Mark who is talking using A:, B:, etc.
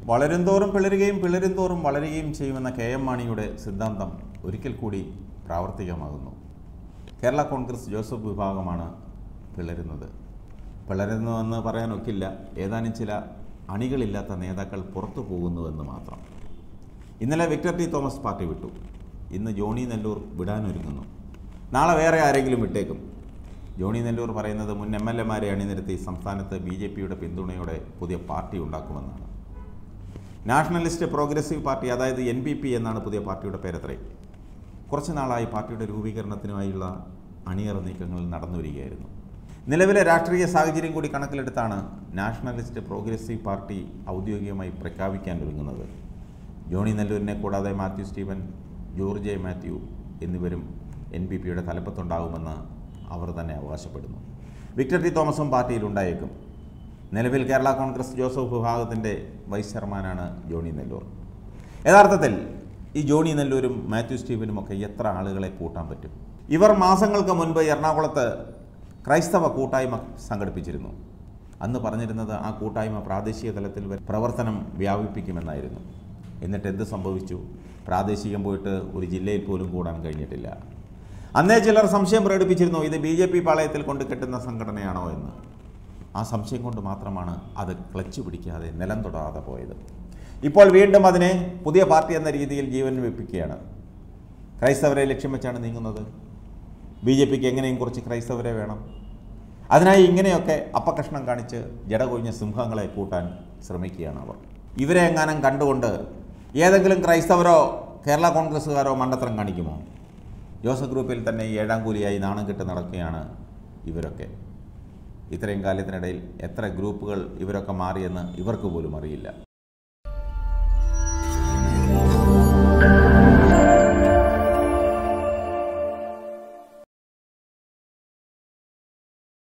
A: വളരും തോറും പിളരുകയും പിളരും തോറും വളരുകയും ചെയ്യുമെന്ന കെ എം മാണിയുടെ സിദ്ധാന്തം ഒരിക്കൽ കൂടി പ്രാവർത്തികമാകുന്നു കേരള കോൺഗ്രസ് ജോസഫ് വിഭാഗമാണ് പിളരുന്നത് പിളരുന്നുവെന്ന് പറയാനൊക്കില്ല ഏതാനും ചില അണികളില്ലാത്ത നേതാക്കൾ പുറത്തു പോകുന്നുവെന്ന് മാത്രം ഇന്നലെ വിക്ടർ ടി തോമസ് പാർട്ടി വിട്ടു ഇന്ന് ജോണി നെല്ലൂർ വിടാനൊരുങ്ങുന്നു നാളെ വേറെ ആരെങ്കിലും വിട്ടേക്കും ജോണി നെല്ലൂർ പറയുന്നത് മുൻ എം എൽ എമാരെ അണിനിരത്തി സംസ്ഥാനത്ത് ബി ജെ പിയുടെ പിന്തുണയോടെ പുതിയ പാർട്ടി ഉണ്ടാക്കുമെന്നാണ് നാഷണലിസ്റ്റ് പ്രോഗ്രസീവ് പാർട്ടി അതായത് എൻ പി പി എന്നാണ് പുതിയ പാർട്ടിയുടെ പേരത്രേ കുറച്ച് നാളായി പാർട്ടിയുടെ രൂപീകരണത്തിനുമായുള്ള അണിയറ നീക്കങ്ങൾ നടന്നു വരികയായിരുന്നു നിലവിലെ രാഷ്ട്രീയ സാഹചര്യം കൂടി കണക്കിലെടുത്താണ് നാഷണലിസ്റ്റ് പ്രോഗ്രസീവ് പാർട്ടി ഔദ്യോഗികമായി പ്രഖ്യാപിക്കാൻ ഒരുങ്ങുന്നത് ജോണി നെല്ലൂരിനെ കൂടാതെ മാത്യു സ്റ്റീവൻ ജോർജ് എ മാത്യു എന്നിവരും എൻ പി പിയുടെ തലപ്പത്തുണ്ടാകുമെന്ന് അവർ തന്നെ അവകാശപ്പെടുന്നു വിക്ടർ ടി തോമസും പാർട്ടിയിലുണ്ടായേക്കും നിലവിൽ കേരള കോൺഗ്രസ് ജോസഫ് വിഭാഗത്തിൻ്റെ വൈസ് ചെയർമാനാണ് ജോണി നെല്ലൂർ യഥാർത്ഥത്തിൽ ഈ ജോണി നെല്ലൂരും മാത്യു സ്റ്റീവനും ഒക്കെ എത്ര ആളുകളെ കൂട്ടാൻ പറ്റും ഇവർ മാസങ്ങൾക്ക് മുൻപ് എറണാകുളത്ത് ക്രൈസ്തവ കൂട്ടായ്മ സംഘടിപ്പിച്ചിരുന്നു അന്ന് പറഞ്ഞിരുന്നത് ആ കൂട്ടായ്മ പ്രാദേശിക തലത്തിൽ വരെ പ്രവർത്തനം വ്യാപിപ്പിക്കുമെന്നായിരുന്നു എന്നിട്ട് എന്ത് സംഭവിച്ചു പ്രാദേശികം പോയിട്ട് ഒരു ജില്ലയിൽ പോലും കൂടാൻ കഴിഞ്ഞിട്ടില്ല അന്നേ ചിലർ സംശയം പ്രകടിപ്പിച്ചിരുന്നു ഇത് ബി ജെ പി പാളയത്തിൽ കൊണ്ട് കെട്ടുന്ന സംഘടനയാണോ എന്ന് ആ സംശയം കൊണ്ട് മാത്രമാണ് അത് ക്ലച്ച് പിടിക്കാതെ നിലം തൊടാതെ പോയത് ഇപ്പോൾ വീണ്ടും അതിനെ പുതിയ പാർട്ടി എന്ന രീതിയിൽ ജീവൻ വെപ്പിക്കുകയാണ് ക്രൈസ്തവരെ ലക്ഷ്യം വെച്ചാണ് നീങ്ങുന്നത് ബി ജെ പിക്ക് എങ്ങനെയും കുറച്ച് ക്രൈസ്തവരെ വേണം അതിനായി ഇങ്ങനെയൊക്കെ അപ്പകഷ്ണം കാണിച്ച് ജട കൊഴിഞ്ഞ സിംഹങ്ങളെ കൂട്ടാൻ ശ്രമിക്കുകയാണ് അവർ ഇവരെ എങ്ങാനും കണ്ടുകൊണ്ട് ഏതെങ്കിലും ക്രൈസ്തവരോ കേരള കോൺഗ്രസ്സുകാരോ മണ്ടത്തരം കാണിക്കുമോ ജോസഫ് ഗ്രൂപ്പിൽ തന്നെ ഈ ഏഴാം കൂലിയായി നാണം കെട്ട് നടക്കുകയാണ് ഇവരൊക്കെ ഇത്രയും കാലത്തിനിടയിൽ എത്ര ഗ്രൂപ്പുകൾ ഇവരൊക്കെ മാറിയെന്ന് ഇവർക്ക് പോലും അറിയില്ല